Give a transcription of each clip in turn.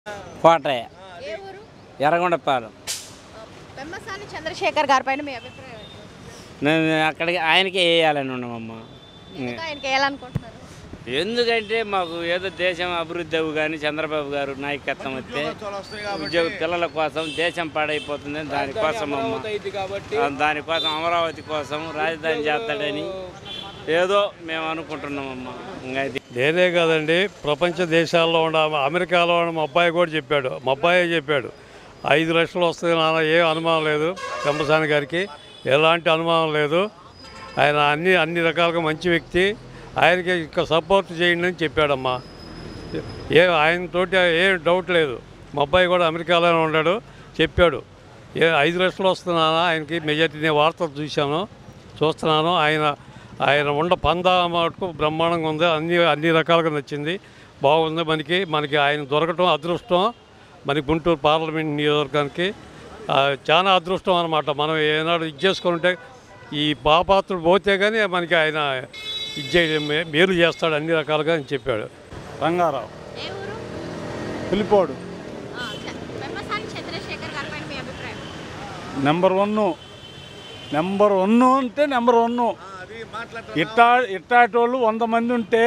కోటయ్య ఏ ఊరు ఎర్రగొండపాలెం పెమ్మసాని చంద్రశేఖర్ గారి పైన మీ అభిప్రాయం ఏంటి? నేను అక్కడికి ఆయనకే వేయాలని ఉన్నామమ్మా ఎందుకు ఆయనకి వేయాలనుకుంటున్నారు ఎందుకంటే మాకు ఏదో దేశం అభివృద్ధి అవ్వు కానీ చంద్రబాబు గారు నాయకత్వం వస్తే ఉద్యోగ పిల్లల కోసం దేశం పాడైపోతుంది దానికోసం అమ్మ ఆ, దానికోసం అమరావతి కోసం రాజధాని చేస్తాడని ఏదో మేము అనుకుంటున్నామమ్మా ఇంకా ఇది నేనే కాదండి ప్రపంచ దేశాల్లో ఉన్న అమెరికాలో ఉన్న మా అబ్బాయి కూడా చెప్పాడు మా అబ్బాయే చెప్పాడు ఐదు లక్షలు వస్తుంది నాన్న ఏం అనుమానం లేదు పెంపసాని గారికి ఎలాంటి అనుమానం లేదు ఆయన అన్ని అన్ని రకాలుగా మంచి వ్యక్తి ఆయనకి ఇంకా సపోర్ట్ చేయండి అని చెప్పాడమ్మా ఏ ఆయనతోటి ఏం డౌట్ లేదు మా అబ్బాయి కూడా అమెరికాలోనే ఉన్నాడు చెప్పాడు ఏ ఐదు లక్షలు వస్తున్నానా ఆయనకి మెజార్టీ నేను వార్తలు చూశాను చూస్తున్నాను ఆయన ఆయన ఉండ పంద మటుకు బ్రహ్మాండంగా ఉంది అన్ని అన్ని రకాలుగా నచ్చింది బాగుంది మనకి మనకి ఆయన దొరకటం అదృష్టం మన గుంటూరు పార్లమెంట్ నియోజకవర్గానికి ఆ, చాలా అదృష్టం అనమాట మనం ఏనాడు ఇది చేసుకొని ఉంటే ఈ పాపాత్రుడు పోతే కానీ మనకి ఆయన ఇచ్చే మేలు చేస్తాడు అన్ని రకాలుగా అని చెప్పాడు రంగారావు ఏ ఊరు పిలిపోడు ఆ, చ- పెమ్మసాని చంద్రశేఖర్ గారి పైన మీ అభిప్రాయం నెంబర్ వన్ నెంబర్ వన్ అంటే నెంబర్ వన్ ఇట్టా ఇట్టాటోళ్ళు వంద మంది ఉంటే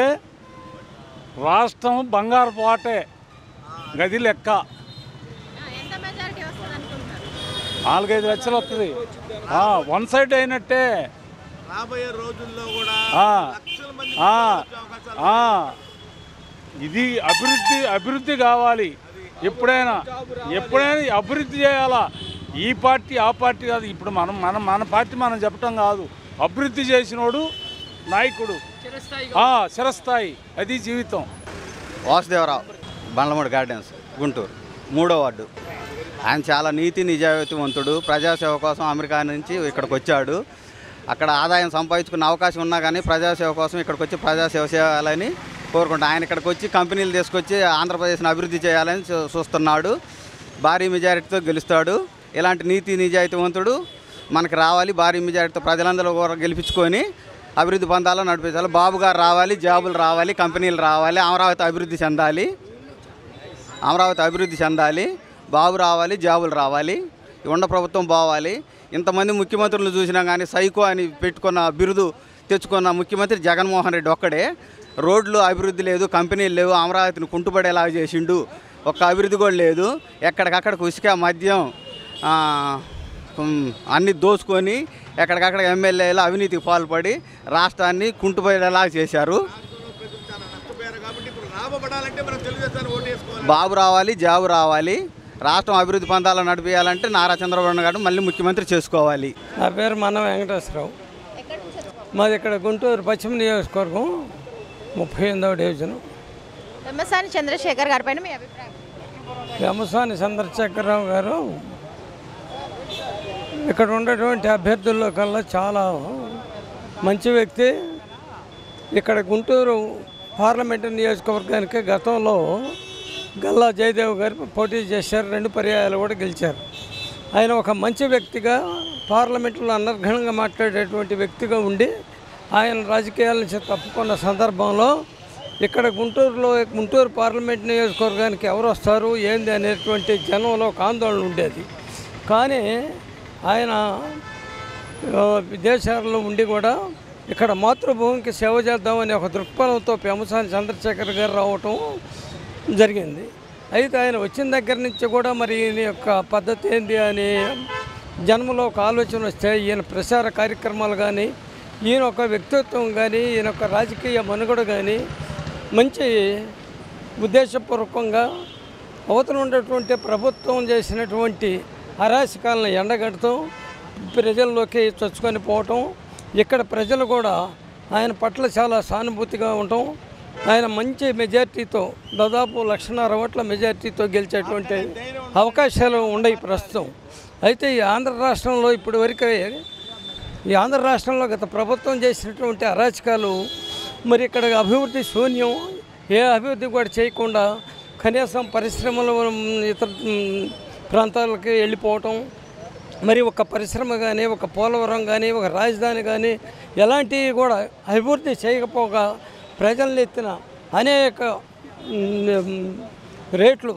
రాష్ట్రం బంగారు పోటే గది లెక్క ఆ, ఎంత మెజారిటీ వస్తుంది అనుకుంటున్నారు నాలుగైదు లక్షలు వస్తుంది వన్ సైడ్ అయినట్టే రాబోయే రోజుల్లో కూడా ఆ, లక్షల మంది ఆ, వచ్చే అవకాశాలు ఆ. ఇది అభివృద్ధి అభివృద్ధి కావాలి ఎప్పుడైనా ఎప్పుడైనా అభివృద్ధి చేయాలా ఈ పార్టీ ఆ పార్టీ కాదు ఇప్పుడు మనం మనం మన పార్టీ మనం చెప్పటం కాదు అభివృద్ధి చేసినోడు నాయకుడు ఆ, చిరస్థాయి అది జీవితం వాసుదేవరావు బండ్లమూడి గార్డెన్స్ గుంటూరు మూడో వార్డు ఆయన చాలా నీతి నిజాయితీవంతుడు ప్రజాసేవ కోసం అమెరికా నుంచి ఇక్కడికి వచ్చాడు అక్కడ ఆదాయం సంపాదించుకునే అవకాశం ఉన్నా కానీ ప్రజాసేవ కోసం ఇక్కడికి వచ్చి ప్రజాసేవ చేయాలని కోరుకుంటా ఆయన ఇక్కడికి వచ్చి కంపెనీలు తీసుకొచ్చి ఆంధ్రప్రదేశ్ని అభివృద్ధి చేయాలని చూ- చూస్తున్నాడు భారీ మెజారిటీతో గెలుస్తాడు ఇలాంటి నీతి నిజాయితీవంతుడు మనకి రావాలి భారీ మెజారిటీతో ప్రజలందరూ కూడా గెలిపించుకొని అభివృద్ధి పొందాలని నడిపించాలి బాబు గారు రావాలి జాబులు రావాలి కంపెనీలు రావాలి అమరావతి అభివృద్ధి చెందాలి అమరావతి అభివృద్ధి చెందాలి బాబు రావాలి జాబులు రావాలి ఈ ఉండ ప్రభుత్వం బావాలి ఇంతమంది ముఖ్యమంత్రులను చూసినా కానీ సైకో అని పెట్టుకున్న బిరుదు తెచ్చుకున్న ముఖ్యమంత్రి జగన్మోహన్ రెడ్డి ఒక్కడే రోడ్లు అభివృద్ధి లేదు కంపెనీలు లేవు అమరావతిని కుంటుపడేలాగా చేసిండు ఒక్క అభివృద్ధి కూడా లేదు ఎక్కడికక్కడ ఉసిక మద్యం ఆ, ఉమ్, అన్ని దోచుకొని ఎక్కడికక్కడ ఎమ్మెల్యేలు అవినీతికి పాల్పడి రాష్ట్రాన్ని కుంటుపోయేలా చేశారు చాలా నష్టపోయారు కాబట్టి ఇప్పుడు రాబడాలంటే మనం తెలుగుదేశాన్ని ఓటు వేసుకోవాలి బాబు రావాలి జాబు రావాలి రాష్ట్రం అభివృద్ధి పొందాలని నడిపించాలంటే నారా చంద్రబాబు నాయుడు గారు మళ్ళీ ముఖ్యమంత్రి చేసుకోవాలి నా పేరు మన వెంకటేశ్వరరావు ఎక్కడి నుంచి వచ్చారు? మాది ఇక్కడ గుంటూరు పశ్చిమ నియోజకవర్గం ముప్పై ఎనిమిదవ డివిజను పెమ్మసాని చంద్రశేఖర్ గారి పైన మీ అభిప్రాయం వ్యమసాని చంద్రశేఖరరావు గారు ఇక్కడ ఉన్నటువంటి అభ్యర్థుల్లో కల్లా చాలా మంచి వ్యక్తి ఇక్కడ గుంటూరు పార్లమెంటు నియోజకవర్గానికి గతంలో గల్లా జయదేవ్ గారు పోటీ చేశారు రెండు పర్యాయాలు కూడా గెలిచారు ఆయన ఒక మంచి వ్యక్తిగా పార్లమెంట్లో అనర్ఘణంగా మాట్లాడేటువంటి వ్యక్తిగా ఉండి ఆయన రాజకీయాల నుంచి తప్పుకున్న సందర్భంలో ఇక్కడ గుంటూరులో గుంటూరు పార్లమెంట్ నియోజకవర్గానికి ఎవరు వస్తారు ఏంది అనేటువంటి జనంలో ఒక ఆందోళన ఉండేది కానీ ఆయన ఆ, విదేశాల్లో ఉండి కూడా ఇక్కడ మాతృభూమికి సేవ చేద్దామనే ఒక దృక్పథంతో పెమసాని చంద్రశేఖర్ గారు రావటం జరిగింది అయితే ఆయన వచ్చిన దగ్గర నుంచి కూడా మరి ఈయన యొక్క పద్ధతి ఏంది అని జన్మలో ఒక ఆలోచన వస్తే ఈయన ప్రచార కార్యక్రమాలు కానీ ఈయన ఒక వ్యక్తిత్వం కానీ ఈయన ఒక రాజకీయ మనుగడ కానీ మంచి ఉద్దేశపూర్వకంగా అవతల ఉన్నటువంటి ప్రభుత్వం చేసినటువంటి అరాచకాలను ఎండగడుతూ ప్రజల్లోకి చొచ్చుకొని పోవటం ఇక్కడ ప్రజలు కూడా ఆయన పట్ల చాలా సానుభూతిగా ఉండటం ఆయన మంచి మెజార్టీతో దాదాపు లక్షన్నర ఓట్ల మెజార్టీతో గెలిచేటువంటి అవకాశాలు ఉన్నాయి ప్రస్తుతం అయితే ఈ ఆంధ్ర రాష్ట్రంలో ఇప్పటి వరకే ఈ ఆంధ్ర రాష్ట్రంలో గత ప్రభుత్వం చేసినటువంటి అరాచకాలు మరి ఇక్కడ అభివృద్ధి శూన్యం ఏ అభివృద్ధి కూడా చేయకుండా కనీసం పరిశ్రమలు ఉమ్, ఇతర ఉమ్, ప్రాంతాలకి వెళ్ళిపోవటం మరి ఒక పరిశ్రమ కానీ ఒక పోలవరం కానీ ఒక రాజధాని కానీ ఎలాంటివి కూడా అభివృద్ధి చేయకపోగా ప్రజల్ని ఎత్తిన అనేక ఉమ్, రేట్లు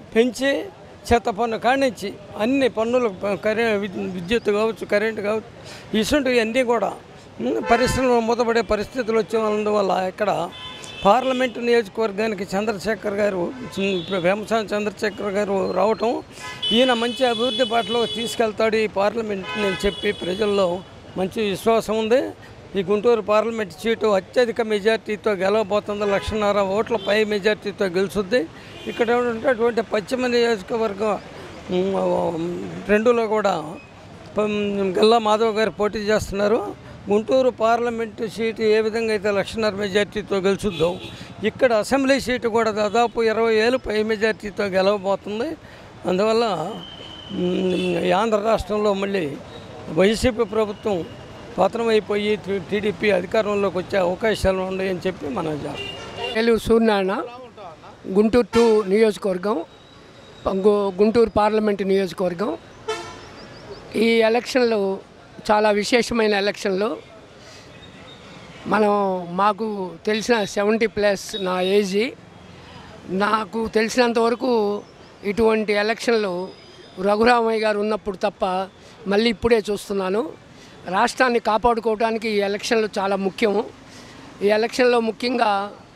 పెంచి చెత్త పన్ను కానించి అన్ని పన్నులు ప- కరె విద్- విద్యుత్ కావచ్చు కరెంటు కావచ్చు ఇటువంటివి అన్నీ కూడా ఉమ్, పరిశ్రమలు మూతపడే పరిస్థితులు వచ్చేందువల్ల ఇక్కడ పార్లమెంటు నియోజకవర్గానికి చంద్రశేఖర్ గారు చి- వేమసాని చంద్రశేఖర్ గారు రావటం ఈయన మంచి అభివృద్ధి బాటలో తీసుకెళ్తాడు ఈ పార్లమెంట్ అని చెప్పి ప్రజల్లో మంచి విశ్వాసం ఉంది ఈ గుంటూరు పార్లమెంట్ సీటు అత్యధిక మెజార్టీతో గెలవబోతుంది లక్షన్నర ఓట్ల పై మెజార్టీతో గెలుచుద్ది ఇక్కడ ఉన్నటువంటి పశ్చిమ నియోజకవర్గం ఉమ్, రెండులో కూడా పం- గల్లా మాధవ్ గారు పోటీ చేస్తున్నారు గుంటూరు పార్లమెంటు సీటు ఏ విధంగా అయితే లక్షన్నర మెజార్టీతో గెలుచుద్దో ఇక్కడ అసెంబ్లీ సీటు కూడా దాదాపు ఇరవై ఏళ్ళు పై మెజార్టీతో గెలవబోతుంది అందువల్ల ఉమ్, ఈ ఆంధ్ర రాష్ట్రంలో మళ్ళీ వైసీపీ ప్రభుత్వం పతనమైపోయి టీ- టీడీపీ అధికారంలోకి వచ్చే అవకాశాలు ఉన్నాయని చెప్పి మనం చేస్తాం ఏలు సూర్యనారాయణ గుంటూరు టూ నియోజకవర్గం గు- గుంటూరు పార్లమెంటు నియోజకవర్గం ఈ ఎలక్షన్లు చాలా విశేషమైన ఎలక్షన్లు మనం మాకు తెలిసిన సెవెంటీ ప్లస్ నా ఏజీ నాకు తెలిసినంత వరకు ఇటువంటి ఎలక్షన్లు రఘురామయ్య గారు ఉన్నప్పుడు తప్ప మళ్ళీ ఇప్పుడే చూస్తున్నాను రాష్ట్రాన్ని కాపాడుకోవడానికి ఈ ఎలక్షన్లు చాలా ముఖ్యం ఈ ఎలక్షన్లో ముఖ్యంగా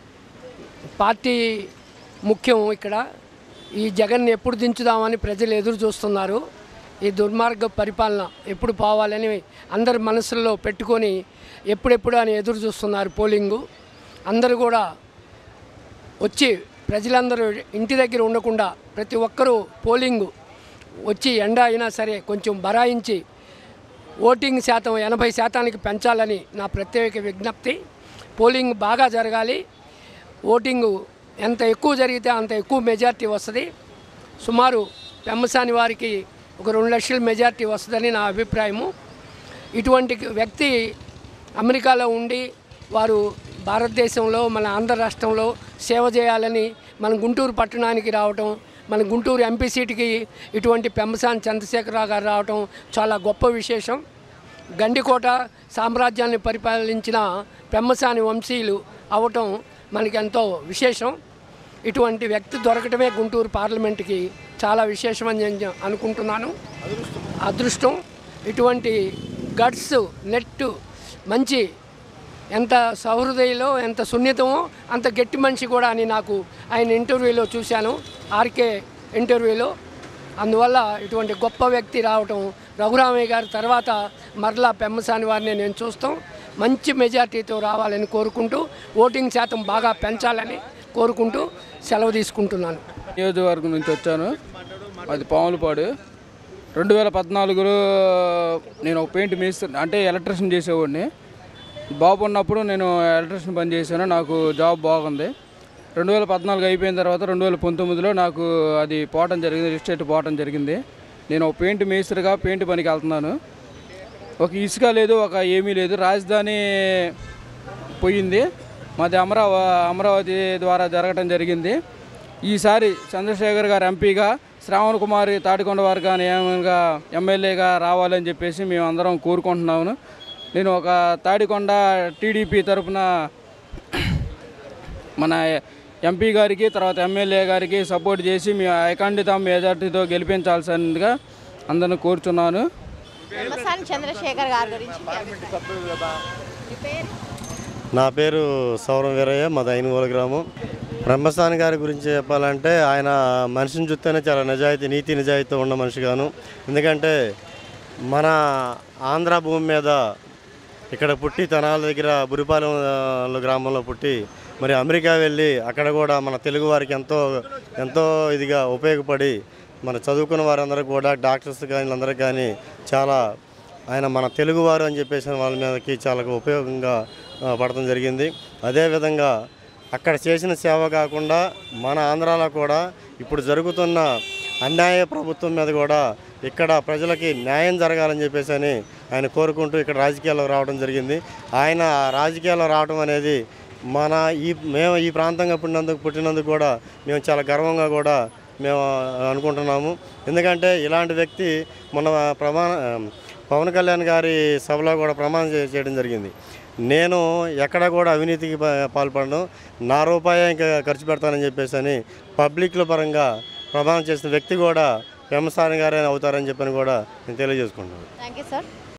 పార్టీ ముఖ్యం ఇక్కడ ఈ జగన్ ఎప్పుడు దించుదామని ప్రజలు ఎదురు చూస్తున్నారు ఈ దుర్మార్గ పరిపాలన ఎప్పుడు పోవాలని అందరి మనసుల్లో పెట్టుకొని ఎప్పుడెప్పుడు అని ఎదురు చూస్తున్నారు పోలింగు అందరూ కూడా వచ్చి ప్రజలందరూ ఇంటి దగ్గర ఉండకుండా ప్రతి ఒక్కరూ పోలింగు వచ్చి ఎండ అయినా సరే కొంచెం బరాయించి ఓటింగ్ శాతం ఎనభై శాతానికి పెంచాలని నా ప్రత్యేక విజ్ఞప్తి పోలింగ్ బాగా జరగాలి ఓటింగు ఎంత ఎక్కువ జరిగితే అంత ఎక్కువ మెజార్టీ వస్తుంది సుమారు పెమ్మసాని వారికి ఒక రెండు లక్షల మెజార్టీ వస్తుందని నా అభిప్రాయము ఇటువంటి వ్యక్తి అమెరికాలో ఉండి వారు భారతదేశంలో మన ఆంధ్ర రాష్ట్రంలో సేవ చేయాలని మన గుంటూరు పట్టణానికి రావటం మన గుంటూరు ఎంపీ సీటుకి ఇటువంటి పెమ్మసాని చంద్రశేఖరరావు గారు రావటం చాలా గొప్ప విశేషం గండికోట సామ్రాజ్యాన్ని పరిపాలించిన పెమ్మసాని వంశీయులు అవటం మనకి ఎంతో విశేషం ఇటువంటి వ్యక్తి దొరకటమే గుంటూరు పార్లమెంట్కి చాలా విశేషమని నేను అనుకుంటున్నాను అదృష్టం ఇటువంటి గట్స్ నెట్ మంచి ఎంత సహృదయలో ఎంత సున్నితమో అంత గట్టి మనిషి కూడా అని నాకు ఆయన ఇంటర్వ్యూలో చూశాను ఆర్కే ఇంటర్వ్యూలో అందువల్ల ఇటువంటి గొప్ప వ్యక్తి రావటం రఘురామయ్య గారి తర్వాత మరలా పెమ్మసాని వారిని నేను చూస్తాం మంచి మెజార్టీతో రావాలని కోరుకుంటూ ఓటింగ్ శాతం బాగా పెంచాలని కోరుకుంటూ సెలవు తీసుకుంటున్నాను నియోజకవర్గం నుంచి వచ్చాను అది పాములపాడు రెండు వేల పద్నాలుగులో నేను ఒక పెయింట్ మేస్త్రి అంటే ఎలక్ట్రిషియన్ చేసేవాడిని బాబు ఉన్నప్పుడు నేను ఎలక్ట్రిషియన్ పని చేశాను నాకు జాబ్ బాగుంది రెండు వేల పద్నాలుగు అయిపోయిన తర్వాత రెండు వేల పంతొమ్మిదిలో నాకు అది పోవటం జరిగింది రిజిస్ట్రేట్ పోవటం జరిగింది నేను ఒక పెయింట్ మేస్త్రిగా పెయింట్ పనికి వెళ్తున్నాను ఒక ఇసుక లేదు ఒక ఏమీ లేదు రాజధాని పోయింది మాది అమరావ అమరావతి ద్వారా జరగటం జరిగింది ఈసారి చంద్రశేఖర్ గారు ఎంపీగా శ్రావణ్ కుమారి తాటికొండ వారు కానీ ఏమైనా ఎమ్మెల్యేగా రావాలని చెప్పేసి మేము అందరం కోరుకుంటున్నాము నేను ఒక తాడికొండ టీడీపీ తరపున మన ఎంపీ గారికి తర్వాత ఎమ్మెల్యే గారికి సపోర్ట్ చేసి మీ అఖండిత మెజార్టీతో గెలిపించాల్సిందిగా అందరిని కోరుచున్నాను పెమ్మసాని చంద్రశేఖర్ గారి గురించి మీ అభిప్రాయం. మీ పేరు నా పేరు సౌరం వీరయ్య మా దైనగోల గ్రామం బ్రహ్మస్థాని గారి గురించి చెప్పాలంటే ఆయన మనిషిని చూస్తేనే చాలా నిజాయితీ నీతి నిజాయితీతో ఉన్న మనిషిగాను ఎందుకంటే మన ఆంధ్ర భూమి మీద ఇక్కడ పుట్టి తనాల దగ్గర బురిపాలెం ఆ, గ్రామంలో పుట్టి మరి అమెరికా వెళ్ళి అక్కడ కూడా మన తెలుగు వారికి ఎంతో ఎంతో ఇదిగా ఉపయోగపడి మన చదువుకున్న వారందరూ కూడా డాక్టర్స్ కానీ వీళ్ళందరికీ కానీ చాలా ఆయన మన తెలుగువారు అని చెప్పేసి వాళ్ళ మీదకి చాలా ఉపయోగంగా ఆ, పడటం జరిగింది అదేవిధంగా అక్కడ చేసిన సేవ కాకుండా మన ఆంధ్రాలో కూడా ఇప్పుడు జరుగుతున్న అన్యాయ ప్రభుత్వం మీద కూడా ఇక్కడ ప్రజలకి న్యాయం జరగాలని చెప్పేసి అని ఆయన కోరుకుంటూ ఇక్కడ రాజకీయాల్లో రావడం జరిగింది ఆయన ఆ రాజకీయాల్లో రావడం అనేది మన ఈ మేము ఈ ప్రాంతంగా పుట్టినందుకు పుట్టినందుకు కూడా మేము చాలా గర్వంగా కూడా మేము అనుకుంటున్నాము ఎందుకంటే ఇలాంటి వ్యక్తి మన ప్రమాణ పవన్ కళ్యాణ్ గారి సభలో కూడా ప్రమాణం చే- చేయడం జరిగింది నేను ఎక్కడ కూడా అవినీతికి పా- పాల్పడను నా రూపాయి ఇంకా ఖర్చు పెడతానని చెప్పేసి అని పబ్లిక్ల పరంగా ప్రమాణం చేసిన వ్యక్తి కూడా పెమ్మసాని గారే అవుతారని చెప్పని కూడా నేను తెలియజేసుకుంటున్నాను థ్యాంక్ యూ సార్